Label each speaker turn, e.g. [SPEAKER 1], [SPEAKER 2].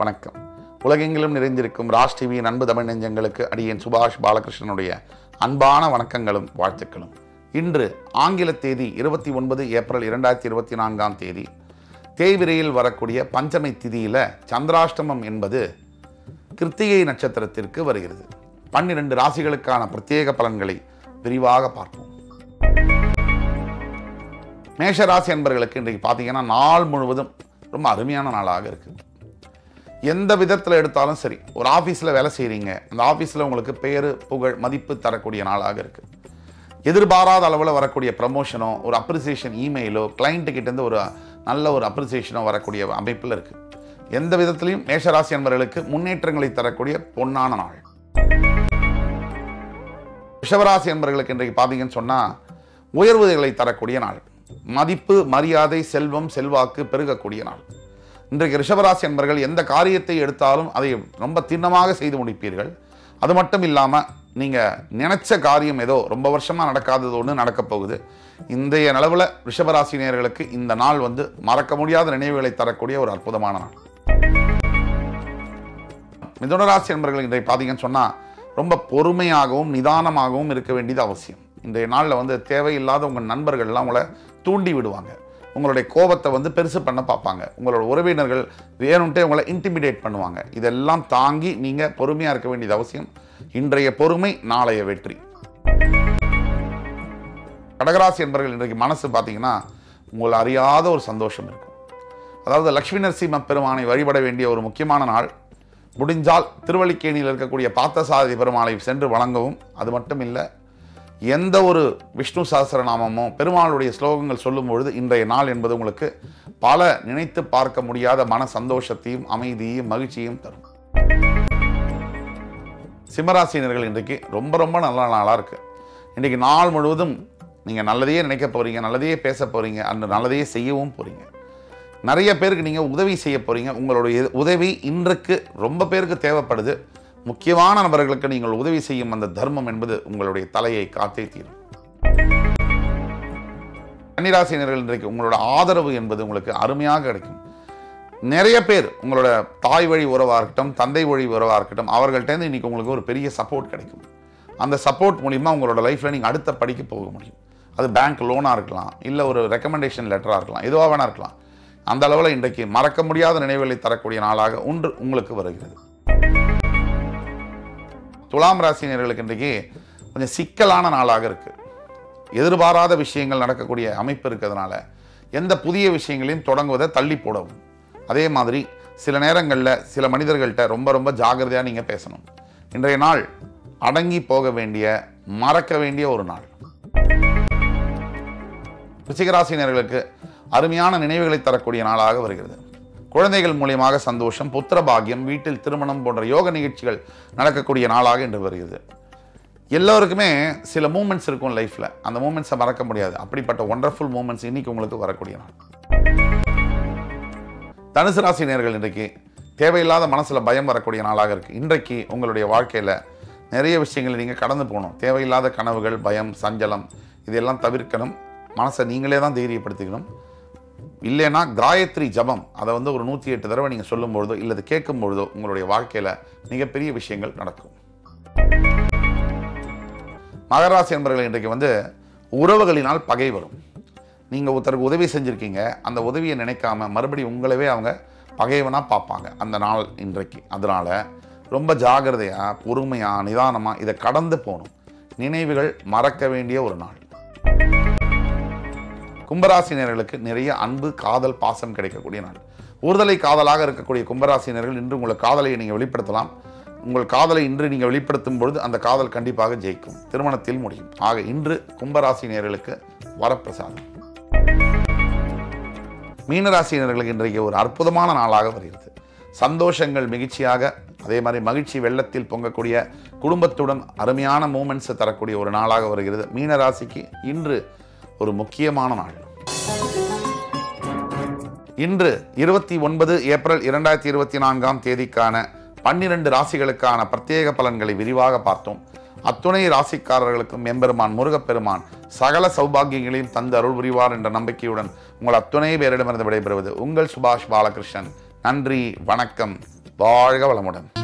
[SPEAKER 1] வணக்கம் உலகெங்கிலும் நிறைந்திருக்கும் ராஜ் டிவியின் அன்பு தமிழ் நெஞ்சங்களுக்கு அடியேன் சுபாஷ் பாலகிருஷ்ணனுடைய அன்பான வணக்கங்களும் வாழ்த்துக்களும் இன்று ஆங்கில தேதி இருபத்தி ஒன்பது ஏப்ரல் இரண்டாயிரத்தி இருபத்தி நான்காம் தேதி தேய்விரையில் வரக்கூடிய பஞ்சமி திதியில சந்திராஷ்டமம் என்பது கிருத்திகை நட்சத்திரத்திற்கு வருகிறது பன்னிரண்டு ராசிகளுக்கான பிரத்யேக பலன்களை விரிவாக பார்ப்போம் மேஷ ராசி என்பவர்களுக்கு இன்றைக்கு பார்த்தீங்கன்னா நாள் முழுவதும் ரொம்ப அருமையான நாளாக இருக்குது எந்த விதத்தில் எடுத்தாலும் சரி ஒரு ஆஃபீஸில் வேலை செய்கிறீங்க அந்த ஆஃபீஸில் உங்களுக்கு பேர் புகழ் மதிப்பு தரக்கூடிய நாளாக இருக்குது எதிர்பாராத அளவில் வரக்கூடிய ப்ரமோஷனோ ஒரு அப்ரிசியேஷன் இமெயிலோ கிளைண்ட்டுக்கிட்டேருந்து ஒரு நல்ல ஒரு அப்ரிசியேஷனோ வரக்கூடிய அமைப்பில் இருக்குது எந்த விதத்திலையும் மேஷராசி என்பவர்களுக்கு முன்னேற்றங்களை தரக்கூடிய பொன்னான நாள் ரிஷவராசி என்பவர்களுக்கு இன்றைக்கு பார்த்தீங்கன்னு சொன்னால் உயர்வுகளை தரக்கூடிய நாள் மதிப்பு மரியாதை செல்வம் செல்வாக்கு பெருகக்கூடிய நாள் இன்றைக்கு ரிஷபராசி என்பவர்கள் எந்த காரியத்தை எடுத்தாலும் அதை ரொம்ப திண்ணமாக செய்து முடிப்பீர்கள் அது மட்டும் இல்லாமல் நீங்கள் நினைச்ச காரியம் ஏதோ ரொம்ப வருஷமாக நடக்காதது ஒன்று நடக்கப் போகுது இன்றைய நிலவில் ரிஷபராசினியர்களுக்கு இந்த நாள் வந்து மறக்க முடியாத நினைவுகளை தரக்கூடிய ஒரு அற்புதமான நாள் மிதுனராசி என்பவர்கள் இன்றைய பார்த்தீங்கன்னு சொன்னால் ரொம்ப பொறுமையாகவும் நிதானமாகவும் இருக்க வேண்டியது அவசியம் இன்றைய நாளில் வந்து தேவையில்லாத உங்கள் நண்பர்கள்லாம் உங்களை தூண்டி விடுவாங்க உங்களுடைய கோபத்தை வந்து பெருசு பண்ண பார்ப்பாங்க உங்களோட உறவினர்கள் வேணும்ட்டே உங்களை இன்டிமிடேட் பண்ணுவாங்க இதெல்லாம் தாங்கி நீங்கள் பொறுமையாக இருக்க வேண்டியது அவசியம் இன்றைய பொறுமை நாளைய வெற்றி கடகராசி என்பவர்கள் இன்றைக்கு மனசு பார்த்தீங்கன்னா உங்களை அறியாத ஒரு சந்தோஷம் இருக்கும் அதாவது லக்ஷ்மி நரசிம்ம பெருமானை வழிபட வேண்டிய ஒரு முக்கியமான நாள் முடிஞ்சால் திருவல்லிக்கேணியில் இருக்கக்கூடிய பார்த்தசாரதி பெருமாளை சென்று வணங்கவும் அது மட்டும் இல்லை எந்த ஒரு விஷ்ணு சஹஸ்ரநாமமோ பெருமாளுடைய ஸ்லோகங்கள் சொல்லும் பொழுது இன்றைய நாள் என்பது உங்களுக்கு பல நினைத்து பார்க்க முடியாத மன சந்தோஷத்தையும் அமைதியையும் மகிழ்ச்சியும் தரும் சிம்மராசினர்கள் இன்றைக்கு ரொம்ப ரொம்ப நல்ல நாளாக இருக்கு இன்றைக்கு நாள் முழுவதும் நீங்கள் நல்லதையே நினைக்க போகிறீங்க நல்லதையே பேச போகிறீங்க அந்த நல்லதையே செய்யவும் போகிறீங்க நிறைய பேருக்கு நீங்கள் உதவி செய்ய போகிறீங்க உங்களுடைய உதவி இன்றைக்கு ரொம்ப பேருக்கு தேவைப்படுது முக்கியமான நபர்களுக்கு நீங்கள் உதவி செய்யும் அந்த தர்மம் என்பது உங்களுடைய தலையை காத்தே தீரும் கன்னிராசினர்கள் இன்றைக்கு உங்களோட ஆதரவு என்பது உங்களுக்கு அருமையாக கிடைக்கும் நிறைய பேர் உங்களோட தாய் வழி உறவாக இருக்கட்டும் தந்தை வழி உறவாக இருக்கட்டும் அவர்கள்ட்டேருந்து இன்னைக்கு உங்களுக்கு ஒரு பெரிய சப்போர்ட் கிடைக்கும் அந்த சப்போர்ட் மூலிமா உங்களோட லைஃப்பில் நீங்கள் அடுத்த படிக்க போக முடியும் அது பேங்க் லோனாக இருக்கலாம் இல்லை ஒரு ரெக்கமெண்டேஷன் லெட்டராக இருக்கலாம் எதுவாக வேணா இருக்கலாம் அந்த அளவில் இன்றைக்கு மறக்க முடியாத நினைவுகளை தரக்கூடிய நாளாக ஒன்று உங்களுக்கு வருகிறது துலாம் ராசினியர்களுக்கு இன்றைக்கு கொஞ்சம் சிக்கலான நாளாக இருக்குது எதிர்பாராத விஷயங்கள் நடக்கக்கூடிய அமைப்பு இருக்கிறதுனால எந்த புதிய விஷயங்களையும் தொடங்குவதை தள்ளி போடவும் அதே மாதிரி சில நேரங்களில் சில மனிதர்கள்ட்ட ரொம்ப ரொம்ப ஜாகிரதையாக நீங்கள் பேசணும் இன்றைய நாள் அடங்கி போக வேண்டிய மறக்க வேண்டிய ஒரு நாள் ரிச்சிகராசினியர்களுக்கு அருமையான நினைவுகளை தரக்கூடிய நாளாக வருகிறது குழந்தைகள் மூலியமாக சந்தோஷம் புத்திர பாக்கியம் வீட்டில் திருமணம் போன்ற யோக நிகழ்ச்சிகள் நடக்கக்கூடிய நாளாக இன்று வருகிறது எல்லோருக்குமே சில மூமெண்ட்ஸ் இருக்கும் லைஃப்பில் அந்த மூமெண்ட்ஸை மறக்க முடியாது அப்படிப்பட்ட ஒண்டர்ஃபுல் மூமெண்ட்ஸ் இன்னைக்கு உங்களுக்கு வரக்கூடிய நாள் தனுசு ராசி நேர்கள் இன்றைக்கு தேவையில்லாத மனசில் பயம் வரக்கூடிய நாளாக இருக்குது இன்றைக்கு உங்களுடைய வாழ்க்கையில் நிறைய விஷயங்களை நீங்கள் கடந்து போகணும் தேவையில்லாத கனவுகள் பயம் சஞ்சலம் இதெல்லாம் தவிர்க்கணும் மனசை நீங்களே தான் தைரியப்படுத்திக்கணும் இல்லைன்னா காயத்ரி ஜபம் அதை வந்து ஒரு நூற்றி எட்டு தடவை நீங்கள் சொல்லும் பொழுதோ இல்லை கேட்கும் பொழுதோ உங்களுடைய வாழ்க்கையில் மிகப்பெரிய விஷயங்கள் நடக்கும் மகராசி என்பவர்கள் இன்றைக்கு வந்து உறவுகளினால் பகை வரும் நீங்கள் ஒருத்தருக்கு உதவி செஞ்சுருக்கீங்க அந்த உதவியை நினைக்காம மறுபடியும் உங்களவே அவங்க பகைவனாக பார்ப்பாங்க அந்த நாள் இன்றைக்கு அதனால் ரொம்ப ஜாகிரதையாக பொறுமையாக நிதானமாக இதை கடந்து போகணும் நினைவுகள் மறக்க வேண்டிய ஒரு நாள் கும்பராசினியர்களுக்கு நிறைய அன்பு காதல் பாசம் கிடைக்கக்கூடிய நாள் ஒருதலை காதலாக இருக்கக்கூடிய கும்பராசினியர்கள் இன்று உங்கள் காதலை நீங்கள் வெளிப்படுத்தலாம் உங்கள் காதலை இன்று நீங்கள் வெளிப்படுத்தும் பொழுது அந்த காதல் கண்டிப்பாக ஜெயிக்கும் திருமணத்தில் முடியும் ஆக இன்று கும்பராசினியர்களுக்கு வரப்பிரசாதம் மீனராசினியர்களுக்கு இன்றைக்கு ஒரு அற்புதமான நாளாக வருகிறது சந்தோஷங்கள் மகிழ்ச்சியாக அதே மாதிரி மகிழ்ச்சி வெள்ளத்தில் பொங்கக்கூடிய குடும்பத்துடன் அருமையான மூமெண்ட்ஸை தரக்கூடிய ஒரு நாளாக வருகிறது மீனராசிக்கு இன்று ஒரு முக்கியமான நாள் இன்று இருபத்தி ஒன்பது ஏப்ரல் இரண்டாயிரத்தி இருபத்தி நான்காம் தேதிக்கான பன்னிரண்டு ராசிகளுக்கான பிரத்யேக பலன்களை விரிவாக பார்த்தோம் அத்துணை ராசிக்காரர்களுக்கும் எம்பெருமான் முருகப்பெருமான் சகல சௌபாகியங்களையும் தந்து அருள் புரிவார் என்ற நம்பிக்கையுடன் உங்கள் அத்துணை பேரிடமிருந்து விடைபெறுவது உங்கள் சுபாஷ் பாலகிருஷ்ணன் நன்றி வணக்கம் வாழ்க வளமுடன்